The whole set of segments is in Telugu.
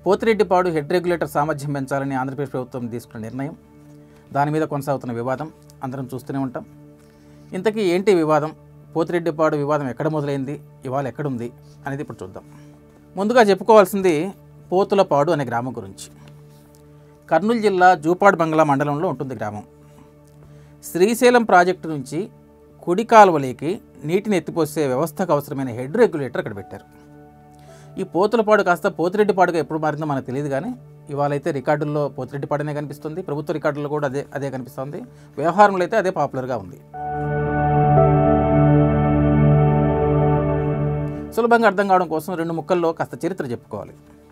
పోతిరెడ్డిపాడు హెడ్ రెగ్యులేటర్ సామర్థ్యం పెంచాలని ఆంధ్రప్రదేశ్ ప్రభుత్వం తీసుకున్న నిర్ణయం దాని మీద కొనసాగుతున్న వివాదం అందరం చూస్తూనే ఉంటాం ఇంతకీ ఏంటి వివాదం పోతిరెడ్డిపాడు వివాదం ఎక్కడ మొదలైంది ఇవాళ ఎక్కడుంది అనేది ఇప్పుడు చూద్దాం ముందుగా చెప్పుకోవాల్సింది పోతులపాడు అనే గ్రామం గురించి కర్నూలు జిల్లా జూపాడు బంగ్లా మండలంలో ఉంటుంది గ్రామం శ్రీశైలం ప్రాజెక్టు నుంచి కుడి కాలువలేకి నీటిని ఎత్తిపోసే వ్యవస్థకు అవసరమైన హెడ్ రెగ్యులేటర్ అక్కడ పెట్టారు ఈ పోతులపాడు కాస్త పోతిరెడ్డిపాడుగా ఎప్పుడు మారిందో మనకు తెలియదు కానీ ఇవాళ అయితే రికార్డుల్లో పోతిరెడ్డిపాడనే కనిపిస్తుంది ప్రభుత్వ రికార్డుల్లో కూడా అదే అదే కనిపిస్తుంది వ్యవహారంలో అయితే అదే పాపులర్గా ఉంది సులభంగా అర్థం కావడం కోసం రెండు ముక్కల్లో కాస్త చరిత్ర చెప్పుకోవాలి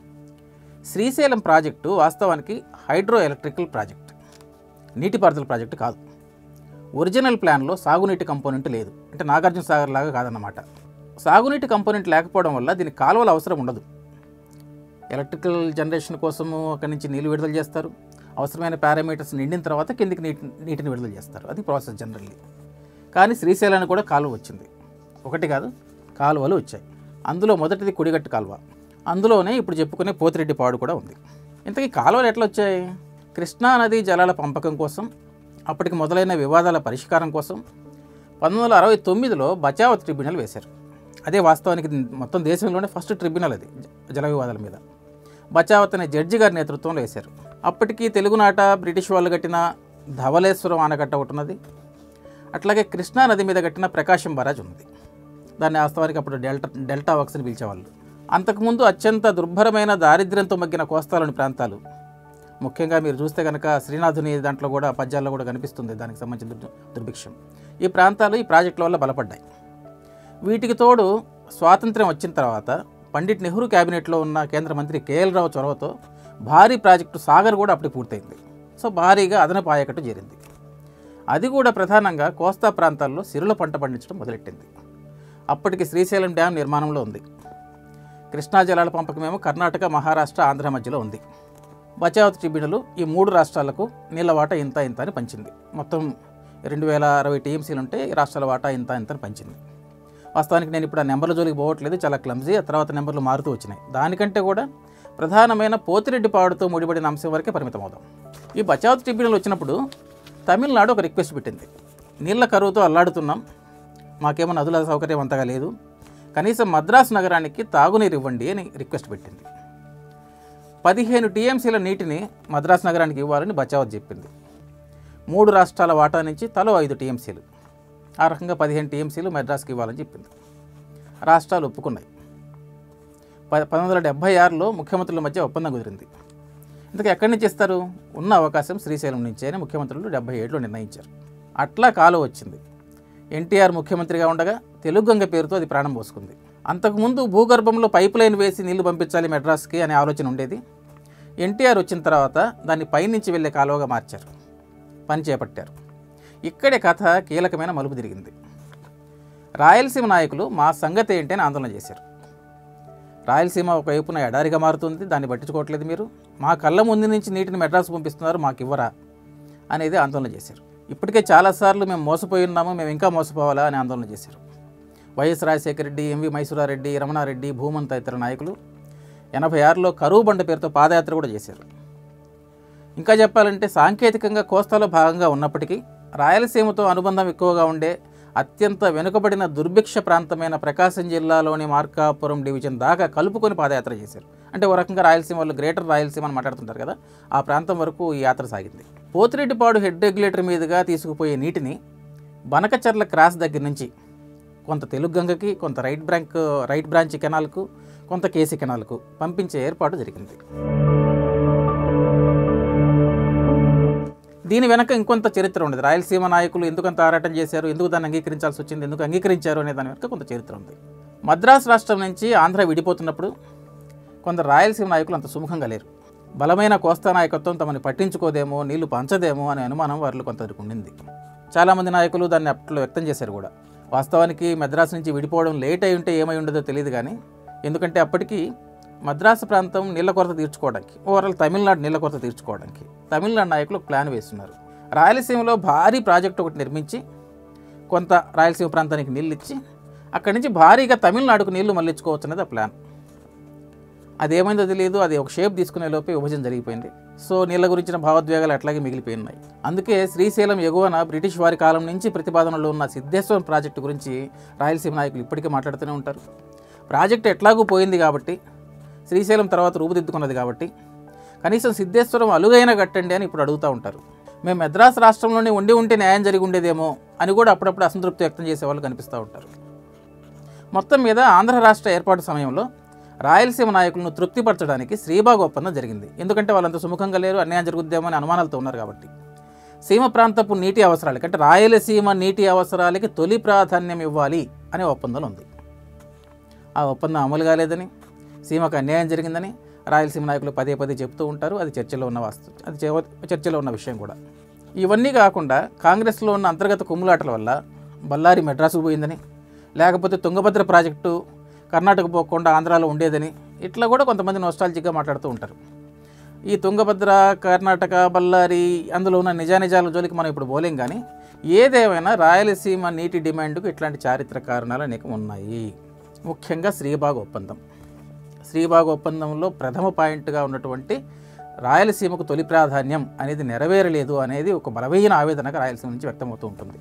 శ్రీశైలం ప్రాజెక్టు వాస్తవానికి హైడ్రో ఎలక్ట్రికల్ ప్రాజెక్ట్ నీటిపారుదల ప్రాజెక్టు కాదు ఒరిజినల్ ప్లాన్లో సాగునీటి కంపోనెంట్ లేదు అంటే నాగార్జున సాగర్ లాగా కాదన్నమాట సాగునీటి కంపోనెంట్ లేకపోవడం వల్ల దీనికి కాలువల అవసరం ఉండదు ఎలక్ట్రికల్ జనరేషన్ కోసము అక్కడి నుంచి నీళ్లు విడుదల చేస్తారు అవసరమైన పారామీటర్స్ నిండిన తర్వాత కిందికి నీటి నీటిని విడుదల చేస్తారు అది ప్రాసెస్ జనరల్లీ కానీ శ్రీశైలానికి కూడా కాలువ వచ్చింది ఒకటి కాదు కాలువలు వచ్చాయి అందులో మొదటిది కుడిగట్టు కాలువ అందులోనే ఇప్పుడు చెప్పుకునే పోతిరెడ్డి పాడు కూడా ఉంది ఇంతకీ కాలువలు ఎట్లా వచ్చాయి కృష్ణా నదీ జలాల పంపకం కోసం అప్పటికి మొదలైన వివాదాల పరిష్కారం కోసం పంతొమ్మిది వందల అరవై తొమ్మిదిలో బచావత్ ట్రిబ్యునల్ వేశారు అదే వాస్తవానికి మొత్తం దేశంలోనే ఫస్ట్ ట్రిబ్యునల్ అది జ- జల వివాదాల మీద బచావత్ అనే జడ్జి గారి నేతృత్వంలో వేశారు అప్పటికి తెలుగునాట బ్రిటిష్ వాళ్ళు కట్టిన ధవళేశ్వరం ఆనకట్ట ఒకటి ఉన్నది అట్లాగే కృష్ణా నది మీద కట్టిన ప్రకాశం బరాజ్ ఉన్నది దాన్ని వాస్తవానికి అప్పుడు డెల్టా డెల్టా వర్క్స్ అని పిలిచేవాళ్ళు అంతకుముందు అత్యంత దుర్భరమైన దారిద్ర్యంతో మగ్గిన కోస్తాలోని ప్రాంతాలు ముఖ్యంగా మీరు చూస్తే కనుక శ్రీనాథుని దాంట్లో కూడా పద్యాల్లో కూడా కనిపిస్తుంది దానికి సంబంధించిన దుర్- దుర్భిక్షం ఈ ప్రాంతాలు ఈ ప్రాజెక్టుల వల్ల బలపడ్డాయి వీటికి తోడు స్వాతంత్ర్యం వచ్చిన తర్వాత పండిట్ నెహ్రూ క్యాబినెట్లో ఉన్న కేంద్ర మంత్రి కేఎల్ రావు చొరవతో భారీ ప్రాజెక్టు సాగర్ కూడా అప్పటికి పూర్తయింది సో భారీగా అదనపు ఆయకట్టు చేరింది అది కూడా ప్రధానంగా కోస్తా ప్రాంతాల్లో సిరుల పంట పండించడం మొదలెట్టింది అప్పటికి శ్రీశైలం డ్యాం నిర్మాణంలో ఉంది కృష్ణా జలాల పంపకమేమో కర్ణాటక మహారాష్ట్ర ఆంధ్ర మధ్యలో ఉంది బచావత్ ట్రిబ్యునల్ ఈ మూడు రాష్ట్రాలకు నీళ్ళ వాటా ఇంత ఇంత అని పంచింది మొత్తం రెండు వేల అరవై టీఎంసీలు ఉంటే ఈ రాష్ట్రాల వాటా ఇంత ఇంత అని పంచింది వాస్తవానికి నేను ఇప్పుడు ఆ నెంబర్ల జోలికి పోవట్లేదు చాలా క్లమ్జీ ఆ తర్వాత నెంబర్లు మారుతూ వచ్చినాయి దానికంటే కూడా ప్రధానమైన పోతిరెడ్డి పాడుతో ముడిపడిన అంశం వరకే పరిమితం అవుదాం ఈ బచావత్ ట్రిబ్యునల్ వచ్చినప్పుడు తమిళనాడు ఒక రిక్వెస్ట్ పెట్టింది నీళ్ళ కరువుతో అల్లాడుతున్నాం మాకేమో నదుల సౌకర్యం అంతగా లేదు కనీసం మద్రాసు నగరానికి తాగునీరు ఇవ్వండి అని రిక్వెస్ట్ పెట్టింది పదిహేను టీఎంసీల నీటిని మద్రాసు నగరానికి ఇవ్వాలని బచావత్ చెప్పింది మూడు రాష్ట్రాల వాటా నుంచి తలో ఐదు టీఎంసీలు ఆ రకంగా పదిహేను టీఎంసీలు మద్రాసుకి ఇవ్వాలని చెప్పింది రాష్ట్రాలు ఒప్పుకున్నాయి ప పంతొమ్మిది వందల డెబ్బై ఆరులో ముఖ్యమంత్రుల మధ్య ఒప్పందం కుదిరింది ఇంతకు ఎక్కడి నుంచి ఇస్తారు ఉన్న అవకాశం శ్రీశైలం నుంచే అని ముఖ్యమంత్రులు డెబ్బై ఏడులో నిర్ణయించారు అట్లా కాలం వచ్చింది ఎన్టీఆర్ ముఖ్యమంత్రిగా ఉండగా తెలుగుగంగ పేరుతో అది ప్రాణం పోసుకుంది అంతకుముందు భూగర్భంలో పైప్ లైన్ వేసి నీళ్లు పంపించాలి మెడ్రాస్కి అనే ఆలోచన ఉండేది ఎన్టీఆర్ వచ్చిన తర్వాత దాన్ని పైనుంచి వెళ్ళే కాలువగా మార్చారు పని చేపట్టారు ఇక్కడే కథ కీలకమైన మలుపు తిరిగింది రాయలసీమ నాయకులు మా సంగతి ఏంటి అని ఆందోళన చేశారు రాయలసీమ ఒకవైపున ఎడారిగా మారుతుంది దాన్ని పట్టించుకోవట్లేదు మీరు మా కళ్ళ ముందు నుంచి నీటిని మెడ్రాస్ పంపిస్తున్నారు మాకు ఇవ్వరా అనేది ఆందోళన చేశారు ఇప్పటికే చాలాసార్లు మేము మోసపోయి ఉన్నాము మేము ఇంకా మోసపోవాలా అని ఆందోళన చేశారు వైఎస్ రాజశేఖర రెడ్డి ఎంవి మైసూరారెడ్డి రమణారెడ్డి భూమన్ తదితర నాయకులు ఎనభై ఆరులో కరువు బండ పేరుతో పాదయాత్ర కూడా చేశారు ఇంకా చెప్పాలంటే సాంకేతికంగా కోస్తాలో భాగంగా ఉన్నప్పటికీ రాయలసీమతో అనుబంధం ఎక్కువగా ఉండే అత్యంత వెనుకబడిన దుర్భిక్ష ప్రాంతమైన ప్రకాశం జిల్లాలోని మార్కాపురం డివిజన్ దాకా కలుపుకొని పాదయాత్ర చేశారు అంటే ఓ రకంగా రాయలసీమ వాళ్ళు గ్రేటర్ రాయలసీమ అని మాట్లాడుతుంటారు కదా ఆ ప్రాంతం వరకు ఈ యాత్ర సాగింది పోతిరెడ్డిపాడు హెడ్ రెగ్యులేటర్ మీదుగా తీసుకుపోయే నీటిని బనకచర్ల క్రాస్ దగ్గర నుంచి కొంత తెలుగు గంగకి కొంత రైట్ బ్రాంక్ రైట్ బ్రాంచ్ కెనాల్కు కొంత కేసీ కెనాల్కు పంపించే ఏర్పాటు జరిగింది దీని వెనక ఇంకొంత చరిత్ర ఉండదు రాయలసీమ నాయకులు ఎందుకు అంత ఆరాటం చేశారు ఎందుకు దాన్ని అంగీకరించాల్సి వచ్చింది ఎందుకు అంగీకరించారు అనే దాని వెనక కొంత చరిత్ర ఉంది మద్రాసు రాష్ట్రం నుంచి ఆంధ్ర విడిపోతున్నప్పుడు కొందరు రాయలసీమ నాయకులు అంత సుముఖంగా లేరు బలమైన కోస్తా నాయకత్వం తమని పట్టించుకోదేమో నీళ్లు పంచదేమో అనే అనుమానం వారిలో కొంతవరకు ఉండింది చాలామంది నాయకులు దాన్ని అప్పట్లో వ్యక్తం చేశారు కూడా వాస్తవానికి మద్రాసు నుంచి విడిపోవడం లేట్ అయి ఉంటే ఏమై ఉండదో తెలియదు కానీ ఎందుకంటే అప్పటికి మద్రాసు ప్రాంతం నీళ్ళ కొరత తీర్చుకోవడానికి ఓవరాల్ తమిళనాడు నీళ్ళ కొరత తీర్చుకోవడానికి తమిళనాడు నాయకులు ఒక ప్లాన్ వేస్తున్నారు రాయలసీమలో భారీ ప్రాజెక్ట్ ఒకటి నిర్మించి కొంత రాయలసీమ ప్రాంతానికి నీళ్ళు ఇచ్చి అక్కడి నుంచి భారీగా తమిళనాడుకు నీళ్లు మళ్ళించుకోవచ్చు అనేది ఆ ప్లాన్ అదేమైందో తెలియదు అది ఒక షేప్ తీసుకునే లోపే విభజన జరిగిపోయింది సో నీళ్ళ గురించిన భావోద్వేగాలు అట్లాగే మిగిలిపోయి ఉన్నాయి అందుకే శ్రీశైలం ఎగువన బ్రిటిష్ వారి కాలం నుంచి ప్రతిపాదనలో ఉన్న సిద్ధేశ్వరం ప్రాజెక్టు గురించి రాయలసీమ నాయకులు ఇప్పటికీ మాట్లాడుతూనే ఉంటారు ప్రాజెక్టు ఎట్లాగూ పోయింది కాబట్టి శ్రీశైలం తర్వాత రూపుదిద్దుకున్నది కాబట్టి కనీసం సిద్ధేశ్వరం అలుగైన కట్టండి అని ఇప్పుడు అడుగుతూ ఉంటారు మేము మెద్రాస్ రాష్ట్రంలోనే ఉండి ఉంటే న్యాయం జరిగి ఉండేదేమో అని కూడా అప్పుడప్పుడు అసంతృప్తి వ్యక్తం చేసే వాళ్ళు కనిపిస్తూ ఉంటారు మొత్తం మీద ఆంధ్ర రాష్ట్ర ఏర్పాటు సమయంలో రాయలసీమ నాయకులను తృప్తిపరచడానికి శ్రీబాగ్ ఒప్పందం జరిగింది ఎందుకంటే వాళ్ళంత సుముఖంగా లేరు అన్యాయం జరుగుద్దేమో అని అనుమానాలతో ఉన్నారు కాబట్టి సీమ ప్రాంతపు నీటి అవసరాలకి అంటే రాయలసీమ నీటి అవసరాలకి తొలి ప్రాధాన్యం ఇవ్వాలి అనే ఒప్పందం ఉంది ఆ ఒప్పందం అమలు కాలేదని సీమకు అన్యాయం జరిగిందని రాయలసీమ నాయకులు పదే పదే చెప్తూ ఉంటారు అది చర్చలో ఉన్న వాస్తు అది చే- చర్చలో ఉన్న విషయం కూడా ఇవన్నీ కాకుండా కాంగ్రెస్లో ఉన్న అంతర్గత కుమ్ములాటల వల్ల బళ్ళారి మెడ్రాసుకు పోయిందని లేకపోతే తుంగభద్ర ప్రాజెక్టు కర్ణాటక పోకుండా ఆంధ్రాలో ఉండేదని ఇట్లా కూడా కొంతమంది నోస్టాలజిక్గా మాట్లాడుతూ ఉంటారు ఈ తుంగభద్ర కర్ణాటక బళ్ళారి అందులో ఉన్న నిజానిజాల జోలికి మనం ఇప్పుడు పోలేం కానీ ఏదేమైనా రాయలసీమ నీటి డిమాండ్కు ఇట్లాంటి చారిత్రక కారణాలు అనేకం ఉన్నాయి ముఖ్యంగా శ్రీబాగ్ ఒప్పందం శ్రీబాగ్ ఒప్పందంలో ప్రథమ పాయింట్గా ఉన్నటువంటి రాయలసీమకు తొలి ప్రాధాన్యం అనేది నెరవేరలేదు అనేది ఒక బలమైన ఆవేదనగా రాయలసీమ నుంచి వ్యక్తమవుతూ ఉంటుంది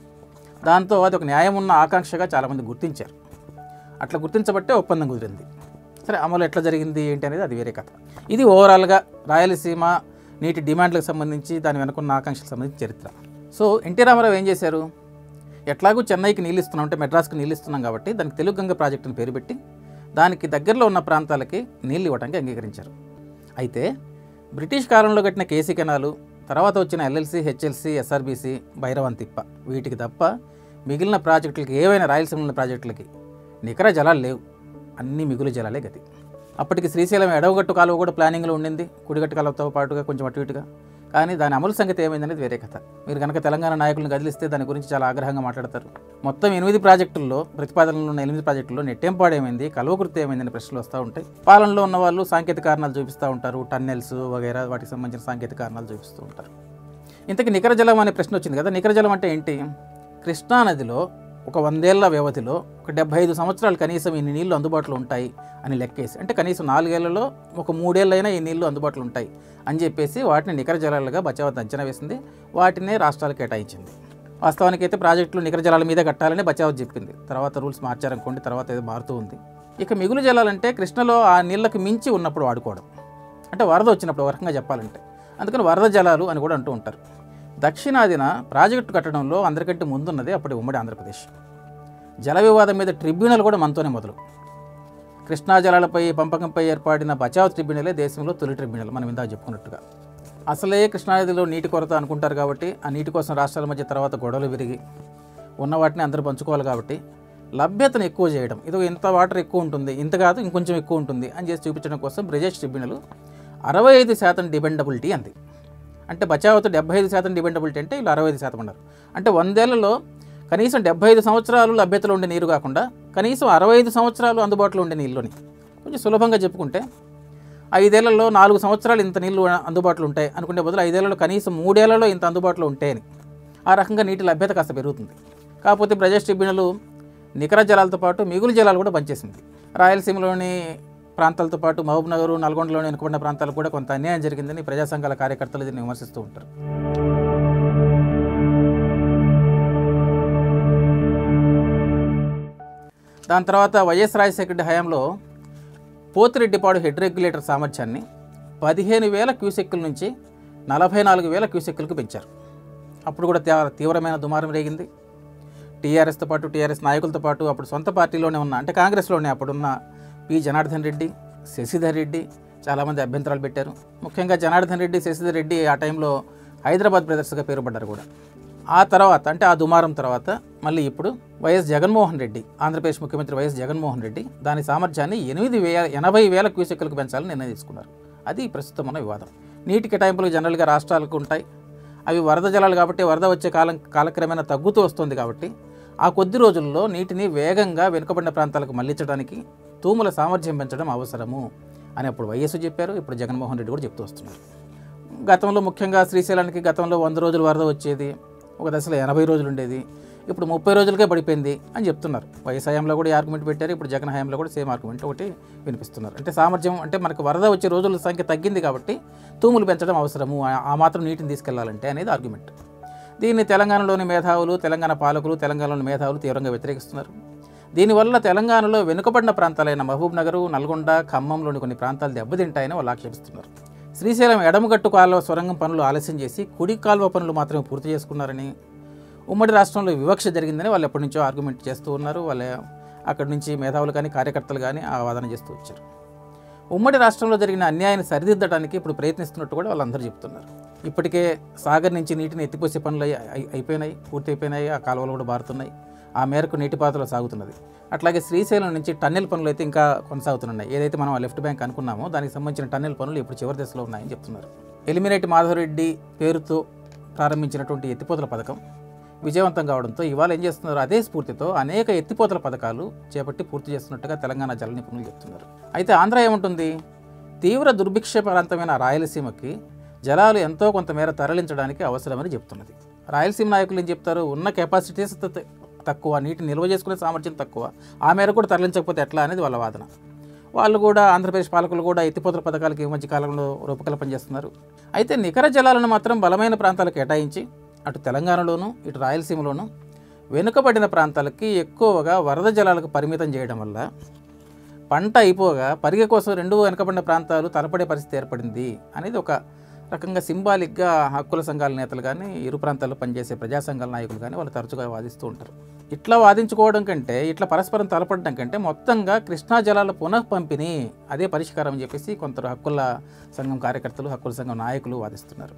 దాంతో అది ఒక న్యాయం ఉన్న ఆకాంక్షగా చాలామంది గుర్తించారు అట్లా గుర్తించబట్టే ఒప్పందం కుదిరింది సరే అమలు ఎట్లా జరిగింది ఏంటి అనేది అది వేరే కథ ఇది ఓవరాల్గా రాయలసీమ నీటి డిమాండ్లకు సంబంధించి దాని వెనుకున్న ఆకాంక్షలకు సంబంధించి చరిత్ర సో ఎన్టీ రామారావు ఏం చేశారు ఎట్లాగూ చెన్నైకి నీళ్ళు ఇస్తున్నాం అంటే మెడ్రాస్కి నీళ్ళు ఇస్తున్నాం కాబట్టి దానికి తెలుగు గంగ ప్రాజెక్టుని పేరు పెట్టి దానికి దగ్గరలో ఉన్న ప్రాంతాలకి నీళ్ళు ఇవ్వడానికి అంగీకరించారు అయితే బ్రిటిష్ కాలంలో కట్టిన కేసీ కెనాలు తర్వాత వచ్చిన ఎల్ఎల్సి హెచ్ఎల్సి ఎస్ఆర్బీసీ భైరవన్ తిప్ప వీటికి తప్ప మిగిలిన ప్రాజెక్టులకి ఏవైనా రాయలసీమల ప్రాజెక్టులకి నికర జలాలు లేవు అన్ని మిగులు జలాలే గతి అప్పటికి శ్రీశైలం ఎడవగట్టు కాలువ కూడా ప్లానింగ్లో ఉండింది కుడిగట్టు కాలువతో పాటుగా కొంచెం అటు ఇటుగా కానీ దాని అమలు సంగతి ఏమైందనేది వేరే కథ మీరు కనుక తెలంగాణ నాయకులను కదిలిస్తే దాని గురించి చాలా ఆగ్రహంగా మాట్లాడతారు మొత్తం ఎనిమిది ప్రాజెక్టుల్లో ప్రతిపాదనలో ఉన్న ఎనిమిది ప్రాజెక్టుల్లో నెట్టేంపాడు ఏమైంది కలువకుర్తి ఏమైందని ప్రశ్నలు వస్తూ ఉంటాయి పాలనలో ఉన్న వాళ్ళు సాంకేతిక కారణాలు చూపిస్తూ ఉంటారు టన్నెల్స్ వగైరా వాటికి సంబంధించిన సాంకేతిక కారణాలు చూపిస్తూ ఉంటారు ఇంతకీ నికర జలం అనే ప్రశ్న వచ్చింది కదా నికర జలం అంటే ఏంటి కృష్ణా నదిలో ఒక వందేళ్ల వ్యవధిలో ఒక డెబ్బై ఐదు సంవత్సరాలు కనీసం ఇన్ని నీళ్లు అందుబాటులో ఉంటాయి అని లెక్కేసి అంటే కనీసం నాలుగేళ్లలో ఒక మూడేళ్ళైనా ఈ నీళ్లు అందుబాటులో ఉంటాయి అని చెప్పేసి వాటిని నికర జలాలుగా బచావత్ అంచనా వేసింది వాటినే రాష్ట్రాలకు కేటాయించింది వాస్తవానికి అయితే ప్రాజెక్టులు నికర జలాల మీద కట్టాలని బచావత్ చెప్పింది తర్వాత రూల్స్ మార్చారనుకోండి తర్వాత ఏదో మారుతూ ఉంది ఇక మిగులు జలాలంటే కృష్ణలో ఆ నీళ్ళకి మించి ఉన్నప్పుడు వాడుకోవడం అంటే వరద వచ్చినప్పుడు ఒక రకంగా చెప్పాలంటే అందుకని వరద జలాలు అని కూడా అంటూ ఉంటారు దక్షిణాదిన ప్రాజెక్టు కట్టడంలో అందరికంటే ముందున్నది అప్పటి ఉమ్మడి ఆంధ్రప్రదేశ్ జల వివాదం మీద ట్రిబ్యునల్ కూడా మనతోనే మొదలు కృష్ణా జలాలపై పంపకంపై ఏర్పడిన బచావ్ ట్రిబ్యునలే దేశంలో తొలి ట్రిబ్యునల్ మనం ఇందాక చెప్పుకున్నట్టుగా అసలే కృష్ణానదిలో నీటి కొరత అనుకుంటారు కాబట్టి ఆ నీటి కోసం రాష్ట్రాల మధ్య తర్వాత గొడవలు విరిగి ఉన్న వాటిని అందరూ పంచుకోవాలి కాబట్టి లభ్యతను ఎక్కువ చేయడం ఇది ఇంత వాటర్ ఎక్కువ ఉంటుంది ఇంత కాదు ఇంకొంచెం ఎక్కువ ఉంటుంది అని చేసి చూపించడం కోసం బ్రిజేష్ ట్రిబ్యునల్ అరవై ఐదు శాతం డిపెండబిలిటీ అంది అంటే బచావత్ డెబ్బై ఐదు శాతం డిపెండబిలిటీ అంటే వీళ్ళు అరవై ఐదు శాతం ఉన్నారు అంటే వందేళ్లలో కనీసం డెబ్బై ఐదు సంవత్సరాలు లభ్యతలో ఉండే నీరు కాకుండా కనీసం అరవై ఐదు సంవత్సరాలు అందుబాటులో ఉండే నీళ్ళని కొంచెం సులభంగా చెప్పుకుంటే ఐదేళ్లలో నాలుగు సంవత్సరాలు ఇంత నీళ్లు అందుబాటులో ఉంటాయి అనుకునే బదులు ఐదేళ్లలో కనీసం మూడేళ్లలో ఇంత అందుబాటులో ఉంటాయని ఆ రకంగా నీటి లభ్యత కాస్త పెరుగుతుంది కాకపోతే ప్రజెస్ ట్రిబ్యునల్ నికర జలాలతో పాటు మిగులు జలాలు కూడా పనిచేసింది రాయలసీమలోని ప్రాంతాలతో పాటు మహబూబ్ నగర్ నల్గొండలోని వెనుకబడిన ప్రాంతాలకు కూడా కొంత అన్యాయం జరిగిందని ప్రజా సంఘాల కార్యకర్తలు దీన్ని విమర్శిస్తూ ఉంటారు దాని తర్వాత వైఎస్ రాజశేఖర రెడ్డి హయాంలో పోతిరెడ్డిపాడు హెడ్ రెగ్యులేటర్ సామర్థ్యాన్ని పదిహేను వేల క్యూసెక్కుల నుంచి నలభై నాలుగు వేల క్యూసెక్కులకు పెంచారు అప్పుడు కూడా తీవ్ర- తీవ్రమైన దుమారం రేగింది టీఆర్ఎస్తో పాటు టీఆర్ఎస్ నాయకులతో పాటు అప్పుడు సొంత పార్టీలోనే ఉన్న అంటే కాంగ్రెస్లోనే అప్పుడున్న పి జనార్దన్ రెడ్డి శశిధర్ రెడ్డి చాలామంది అభ్యంతరాలు పెట్టారు ముఖ్యంగా జనార్దన్ రెడ్డి శశిధర్ రెడ్డి ఆ టైంలో హైదరాబాద్ బ్రదర్స్గా పేరు పడ్డారు కూడా ఆ తర్వాత అంటే ఆ దుమారం తర్వాత మళ్ళీ ఇప్పుడు వైఎస్ జగన్మోహన్ రెడ్డి ఆంధ్రప్రదేశ్ ముఖ్యమంత్రి వైఎస్ జగన్మోహన్ రెడ్డి దాని సామర్థ్యాన్ని ఎనిమిది వేల ఎనభై వేల క్యూసెక్కులకు పెంచాలని నిర్ణయం తీసుకున్నారు అది ప్రస్తుతం ఉన్న వివాదం నీటి కేటాయింపులు జనరల్గా రాష్ట్రాలకు ఉంటాయి అవి వరద జలాలు కాబట్టి వరద వచ్చే కాలం కాలక్రమేణా తగ్గుతూ వస్తుంది కాబట్టి ఆ కొద్ది రోజుల్లో నీటిని వేగంగా వెనుకబడిన ప్రాంతాలకు మళ్లించడానికి తూముల సామర్థ్యం పెంచడం అవసరము అని అప్పుడు వైఎస్ చెప్పారు ఇప్పుడు జగన్మోహన్ రెడ్డి కూడా చెప్తూ వస్తున్నారు గతంలో ముఖ్యంగా శ్రీశైలానికి గతంలో వంద రోజులు వరద వచ్చేది ఒక దశలో ఎనభై రోజులు ఉండేది ఇప్పుడు ముప్పై రోజులకే పడిపోయింది అని చెప్తున్నారు వైఎస్ హయాంలో కూడా ఈ ఆర్గ్యుమెంట్ పెట్టారు ఇప్పుడు జగన్ హయాంలో కూడా సేమ్ ఆర్గ్యుమెంట్ ఒకటి వినిపిస్తున్నారు అంటే సామర్థ్యం అంటే మనకు వరద వచ్చే రోజుల సంఖ్య తగ్గింది కాబట్టి తూములు పెంచడం అవసరము ఆ- ఆ మాత్రం నీటిని తీసుకెళ్లాలంటే అనేది ఆర్గ్యుమెంట్ దీన్ని తెలంగాణలోని మేధావులు తెలంగాణ పాలకులు తెలంగాణలోని మేధావులు తీవ్రంగా వ్యతిరేకిస్తున్నారు దీనివల్ల తెలంగాణలో వెనుకబడిన ప్రాంతాలైన మహబూబ్ నగరు నల్గొండ ఖమ్మంలోని కొన్ని ప్రాంతాలు దెబ్బతింటాయని వాళ్ళు ఆక్షేపిస్తున్నారు శ్రీశైలం ఎడమగట్టు కాలువ సొరంగం పనులు ఆలస్యం చేసి కుడి కాలువ పనులు మాత్రమే పూర్తి చేసుకున్నారని ఉమ్మడి రాష్ట్రంలో వివక్ష జరిగిందని వాళ్ళు ఎప్పటి నుంచో ఆర్గ్యుమెంట్ చేస్తూ ఉన్నారు వాళ్ళ అక్కడి నుంచి మేధావులు కానీ కార్యకర్తలు కానీ ఆ వాదన చేస్తూ వచ్చారు ఉమ్మడి రాష్ట్రంలో జరిగిన అన్యాయాన్ని సరిదిద్దడానికి ఇప్పుడు ప్రయత్నిస్తున్నట్టు కూడా వాళ్ళందరూ చెప్తున్నారు ఇప్పటికే సాగర్ నుంచి నీటిని ఎత్తిపోసే పనులు అయి- అయి- అయిపోయినాయి పూర్తి అయిపోయినాయి ఆ కాలువలు కూడా బారుతున్నాయి ఆ మేరకు నీటిపారుదల సాగుతున్నది అట్లాగే శ్రీశైలం నుంచి టన్నెల్ పనులు అయితే ఇంకా కొనసాగుతున్నాయి ఏదైతే మనం ఆ లెఫ్ట్ బ్యాంక్ అనుకున్నామో దానికి సంబంధించిన టన్నెల్ పనులు ఇప్పుడు చివరి దశలో ఉన్నాయని చెప్తున్నారు ఎలిమినేట్ మాధవరెడ్డి పేరుతో ప్రారంభించినటువంటి ఎత్తిపోతల పథకం విజయవంతం కావడంతో ఇవాళ ఏం చేస్తున్నారు అదే స్ఫూర్తితో అనేక ఎత్తిపోతల పథకాలు చేపట్టి పూర్తి చేస్తున్నట్టుగా తెలంగాణ జల నిపుణులు చెప్తున్నారు అయితే ఆంధ్ర ఏముంటుంది తీవ్ర దుర్భిక్ష ప్రాంతమైన రాయలసీమకి జలాలు ఎంతో కొంతమేర తరలించడానికి అవసరమని చెప్తున్నది రాయలసీమ నాయకులు ఏం చెప్తారు ఉన్న కెపాసిటీస్ త- తక్కువ నీటిని నిల్వ చేసుకునే సామర్థ్యం తక్కువ ఆ మేర కూడా తరలించకపోతే ఎట్లా అనేది వాళ్ళ వాదన వాళ్ళు కూడా ఆంధ్రప్రదేశ్ పాలకులు కూడా ఎత్తిపోతల పథకాలకి ఈ మధ్య కాలంలో రూపకల్పన చేస్తున్నారు అయితే నికర జలాలను మాత్రం బలమైన ప్రాంతాలకు కేటాయించి అటు తెలంగాణలోను ఇటు రాయలసీమలోను వెనుకబడిన ప్రాంతాలకి ఎక్కువగా వరద జలాలకు పరిమితం చేయడం వల్ల పంట అయిపోగా పరిగె కోసం రెండు వెనుకబడిన ప్రాంతాలు తలపడే పరిస్థితి ఏర్పడింది అనేది ఒక రకంగా సింబాలిక్గా హక్కుల సంఘాల నేతలు కానీ ఇరు ప్రాంతాల్లో పనిచేసే ప్రజా సంఘాల నాయకులు కానీ వాళ్ళు తరచుగా వాదిస్తూ ఉంటారు ఇట్లా వాదించుకోవడం కంటే ఇట్లా పరస్పరం తలపడడం కంటే మొత్తంగా కృష్ణా జలాల పునః పంపిణీ అదే పరిష్కారం అని చెప్పేసి కొందరు హక్కుల సంఘం కార్యకర్తలు హక్కుల సంఘం నాయకులు వాదిస్తున్నారు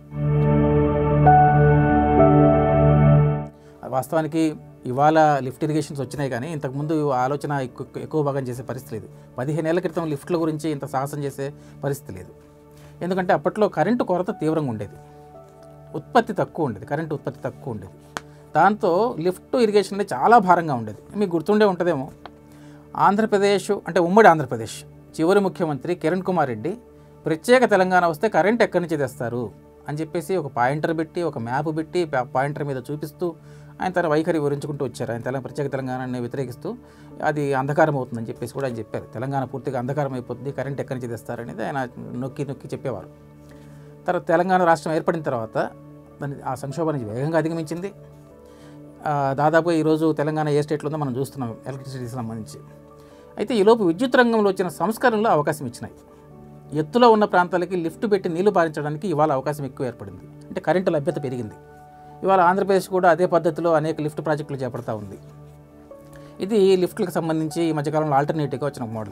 వాస్తవానికి ఇవాళ లిఫ్ట్ ఇరిగేషన్స్ వచ్చినాయి కానీ ఇంతకుముందు ఆ ఆలోచన ఎక్కువ ఎక్కువ భాగం చేసే పరిస్థితి లేదు పదిహేను ఏళ్ల క్రితం లిఫ్ట్ల గురించి ఇంత సాహసం చేసే పరిస్థితి లేదు ఎందుకంటే అప్పట్లో కరెంటు కొరత తీవ్రంగా ఉండేది ఉత్పత్తి తక్కువ ఉండేది కరెంటు ఉత్పత్తి తక్కువ ఉండేది దాంతో లిఫ్ట్ ఇరిగేషన్ అనేది చాలా భారంగా ఉండేది మీకు గుర్తుండే ఉంటుందేమో ఆంధ్రప్రదేశ్ అంటే ఉమ్మడి ఆంధ్రప్రదేశ్ చివరి ముఖ్యమంత్రి కిరణ్ కుమార్ రెడ్డి ప్రత్యేక తెలంగాణ వస్తే కరెంట్ ఎక్కడి నుంచి తెస్తారు అని చెప్పేసి ఒక పాయింటర్ పెట్టి ఒక మ్యాప్ పెట్టి పా- పాయింటర్ మీద చూపిస్తూ ఆయన తన వైఖరి వివరించుకుంటూ వచ్చారు ఆయన తెలంగాణ ప్రత్యేక తెలంగాణని వ్యతిరేకిస్తూ అది అంధకారం అవుతుందని చెప్పేసి కూడా ఆయన చెప్పారు తెలంగాణ పూర్తిగా అంధకారం అయిపోతుంది కరెంట్ ఎక్కడి నుంచి తెస్తారనేది ఆయన నొక్కి నొక్కి చెప్పేవారు తర్వాత తెలంగాణ రాష్ట్రం ఏర్పడిన తర్వాత దాని ఆ సంక్షోభాన్ని వేగంగా అధిగమించింది ఆ, దాదాపు ఈరోజు తెలంగాణ ఏ స్టేట్లో ఉందో మనం చూస్తున్నాం ఎలక్ట్రిసిటీకి సంబంధించి అయితే ఈలోపు విద్యుత్ రంగంలో వచ్చిన సంస్కరణలు అవకాశం ఇచ్చినాయి ఎత్తులో ఉన్న ప్రాంతాలకి లిఫ్ట్ పెట్టి నీళ్లు పారించడానికి ఇవాళ అవకాశం ఎక్కువ ఏర్పడింది అంటే కరెంటు లభ్యత పెరిగింది ఇవాళ ఆంధ్రప్రదేశ్ కూడా అదే పద్ధతిలో అనేక లిఫ్ట్ ప్రాజెక్టులు చేపడతా ఉంది ఇది లిఫ్ట్లకు సంబంధించి ఈ మధ్యకాలంలో ఆల్టర్నేటివ్గా వచ్చిన ఒక మోడల్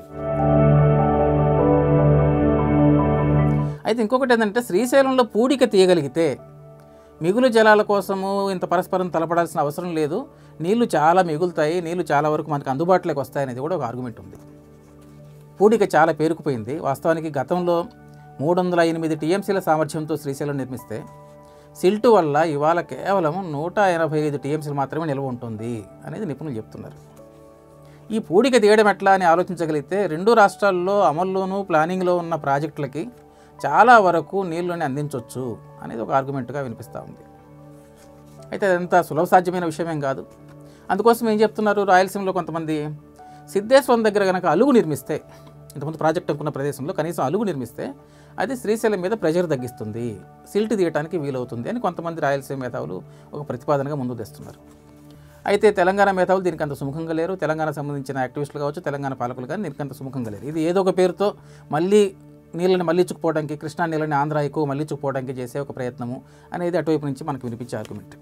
అయితే ఇంకొకటి ఏంటంటే శ్రీశైలంలో పూడిక తీయగలిగితే మిగులు జలాల కోసము ఇంత పరస్పరం తలపడాల్సిన అవసరం లేదు నీళ్లు చాలా మిగులుతాయి నీళ్లు చాలా వరకు మనకు అందుబాటులోకి వస్తాయనేది కూడా ఒక ఆర్గ్యుమెంట్ ఉంది పూడిక చాలా పేరుకుపోయింది వాస్తవానికి గతంలో మూడు వందల ఎనిమిది టీఎంసీల సామర్థ్యంతో శ్రీశైలం నిర్మిస్తే సిల్టు వల్ల ఇవాళ కేవలం నూట ఎనభై ఐదు టీఎంసీలు మాత్రమే నిల్వ ఉంటుంది అనేది నిపుణులు చెప్తున్నారు ఈ పూడిక తీయడం ఎట్లా అని ఆలోచించగలిగితే రెండు రాష్ట్రాల్లో అమల్లోనూ ప్లానింగ్లో ఉన్న ప్రాజెక్టులకి చాలా వరకు నీళ్ళని అందించవచ్చు అనేది ఒక ఆర్గ్యుమెంట్గా వినిపిస్తూ ఉంది అయితే అదంతా సులభ సాధ్యమైన విషయమేం కాదు అందుకోసం ఏం చెప్తున్నారు రాయలసీమలో కొంతమంది సిద్ధేశ్వరం దగ్గర కనుక అలుగు నిర్మిస్తే ఇంతకుముందు ప్రాజెక్ట్ అనుకున్న ప్రదేశంలో కనీసం అలుగు నిర్మిస్తే అది శ్రీశైలం మీద ప్రెషర్ తగ్గిస్తుంది సిల్ట్ తీయడానికి వీలవుతుంది అని కొంతమంది రాయలసీమ మేధావులు ఒక ప్రతిపాదనగా ముందు తెస్తున్నారు అయితే తెలంగాణ మేధావులు దీనికి అంత సుముఖంగా లేరు తెలంగాణ సంబంధించిన యాక్టివిస్టులు కావచ్చు తెలంగాణ పాలకులు కానీ దీనికి అంత సుముఖంగా లేరు ఇది ఏదో ఒక పేరుతో మళ్ళీ నీళ్ళని మళ్ళించుకుపోవడానికి కృష్ణా నీళ్ళని ఆంధ్ర ఎక్కువ మళ్ళించుకుపోవడానికి చేసే ఒక ప్రయత్నము అనేది అటువైపు నుంచి మనకు వినిపించే ఆర్గ్యుమెంట్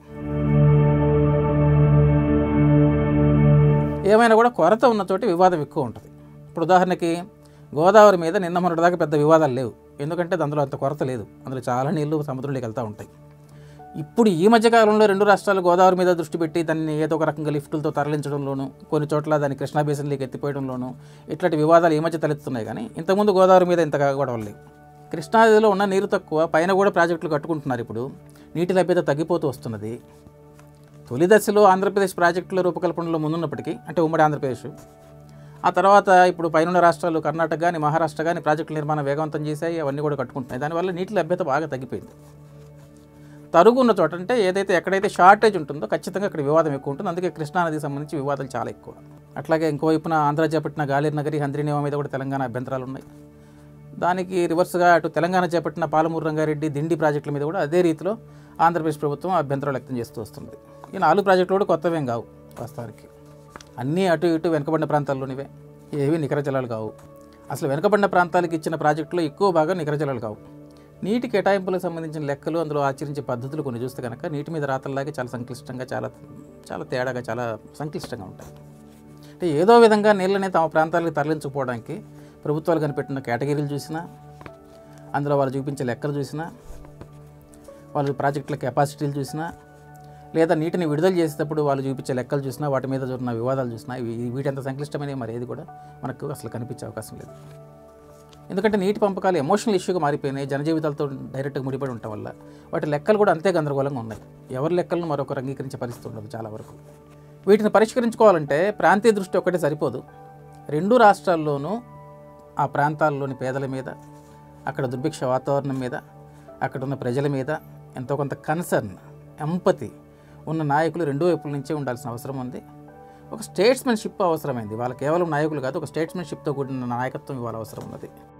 ఏమైనా కూడా కొరత ఉన్న చోట వివాదం ఎక్కువ ఉంటుంది ఇప్పుడు ఉదాహరణకి గోదావరి మీద నిన్న మొన్నటిదాకా పెద్ద వివాదాలు లేవు ఎందుకంటే అందులో అంత కొరత లేదు అందులో చాలా నీళ్లు సముద్రంలోకి వెళ్తూ ఉంటాయి ఇప్పుడు ఈ మధ్య కాలంలో రెండు రాష్ట్రాలు గోదావరి మీద దృష్టి పెట్టి దాన్ని ఏదో ఒక రకంగా లిఫ్టులతో తరలించడంలోను కొన్ని చోట్ల దాన్ని కృష్ణా బేసిన్లోకి ఎత్తిపోయడంలోను ఇట్లాంటి వివాదాలు ఈ మధ్య తలెత్తున్నాయి కానీ ఇంతకుముందు గోదావరి మీద ఇంతగా గొడవలు లేవు కృష్ణానదిలో ఉన్న నీరు తక్కువ పైన కూడా ప్రాజెక్టులు కట్టుకుంటున్నారు ఇప్పుడు నీటి లభ్యత తగ్గిపోతూ వస్తున్నది తొలి దశలో ఆంధ్రప్రదేశ్ ప్రాజెక్టుల రూపకల్పనలో ముందున్నప్పటికీ అంటే ఉమ్మడి ఆంధ్రప్రదేశ్ ఆ తర్వాత ఇప్పుడు పైనున్న రాష్ట్రాలు కర్ణాటక కానీ మహారాష్ట్ర కానీ ప్రాజెక్టుల నిర్మాణం వేగవంతం చేశాయి అవన్నీ కూడా కట్టుకుంటున్నాయి దానివల్ల నీటి లభ్యత బాగా తగ్గిపోయింది తరుగు ఉన్న చోట అంటే ఏదైతే ఎక్కడైతే షార్టేజ్ ఉంటుందో ఖచ్చితంగా అక్కడ వివాదం ఎక్కువ ఉంటుంది అందుకే కృష్ణానదికి సంబంధించి వివాదాలు చాలా ఎక్కువ అట్లాగే ఇంకోవైపున ఆంధ్ర చేపట్టిన గాలిర్ నగరి హంద్రీనేవ మీద కూడా తెలంగాణ అభ్యంతరాలు ఉన్నాయి దానికి రివర్స్గా అటు తెలంగాణ చేపట్టిన పాలమూరు రంగారెడ్డి దిండి ప్రాజెక్టుల మీద కూడా అదే రీతిలో ఆంధ్రప్రదేశ్ ప్రభుత్వం అభ్యంతరాలు వ్యక్తం చేస్తూ వస్తుంది ఈ నాలుగు ప్రాజెక్టులు కూడా కొత్తవేం కావు వాస్తవానికి అన్నీ అటు ఇటు వెనుకబడిన ప్రాంతాల్లోనివే ఏవి నికర జలాలు కావు అసలు వెనుకబడిన ప్రాంతాలకు ఇచ్చిన ప్రాజెక్టులో ఎక్కువ భాగం నికర జలాలు కావు నీటి కేటాయింపులకు సంబంధించిన లెక్కలు అందులో ఆచరించే పద్ధతులు కొన్ని చూస్తే కనుక నీటి మీద రాతల్లాగే చాలా సంక్లిష్టంగా చాలా చాలా తేడాగా చాలా సంక్లిష్టంగా ఉంటాయి అంటే ఏదో విధంగా నీళ్ళని తమ ప్రాంతాలకు తరలించుకోవడానికి ప్రభుత్వాలు కనిపెట్టిన కేటగిరీలు చూసినా అందులో వాళ్ళు చూపించే లెక్కలు చూసినా వాళ్ళు ప్రాజెక్టుల కెపాసిటీలు చూసినా లేదా నీటిని విడుదల చేసేటప్పుడు వాళ్ళు చూపించే లెక్కలు చూసినా వాటి మీద జరుగుతున్న వివాదాలు చూసినా ఇవి వీటంత సంక్లిష్టమైనవి మరి ఏది కూడా మనకు అసలు కనిపించే అవకాశం లేదు ఎందుకంటే నీటి పంపకాలు ఎమోషనల్ ఇష్యూగా మారిపోయినాయి జనజీవితాలతో డైరెక్ట్గా ముడిపడి ఉండటం వల్ల వాటి లెక్కలు కూడా అంతే గందరగోళంగా ఉన్నాయి ఎవరి లెక్కలను మరొకరు అంగీకరించే పరిస్థితి ఉండదు చాలా వరకు వీటిని పరిష్కరించుకోవాలంటే ప్రాంతీయ దృష్టి ఒక్కటే సరిపోదు రెండు రాష్ట్రాల్లోనూ ఆ ప్రాంతాల్లోని పేదల మీద అక్కడ దుర్భిక్ష వాతావరణం మీద అక్కడ ఉన్న ప్రజల మీద ఎంతో కొంత కన్సర్న్ ఎంపతి ఉన్న నాయకులు రెండు వైపుల నుంచే ఉండాల్సిన అవసరం ఉంది ఒక స్టేట్స్మెన్షిప్ అవసరమైంది వాళ్ళ కేవలం నాయకులు కాదు ఒక స్టేట్స్మెన్షిప్తో కూడిన నాయకత్వం ఇవ్వాలి అవసరం ఉన్నది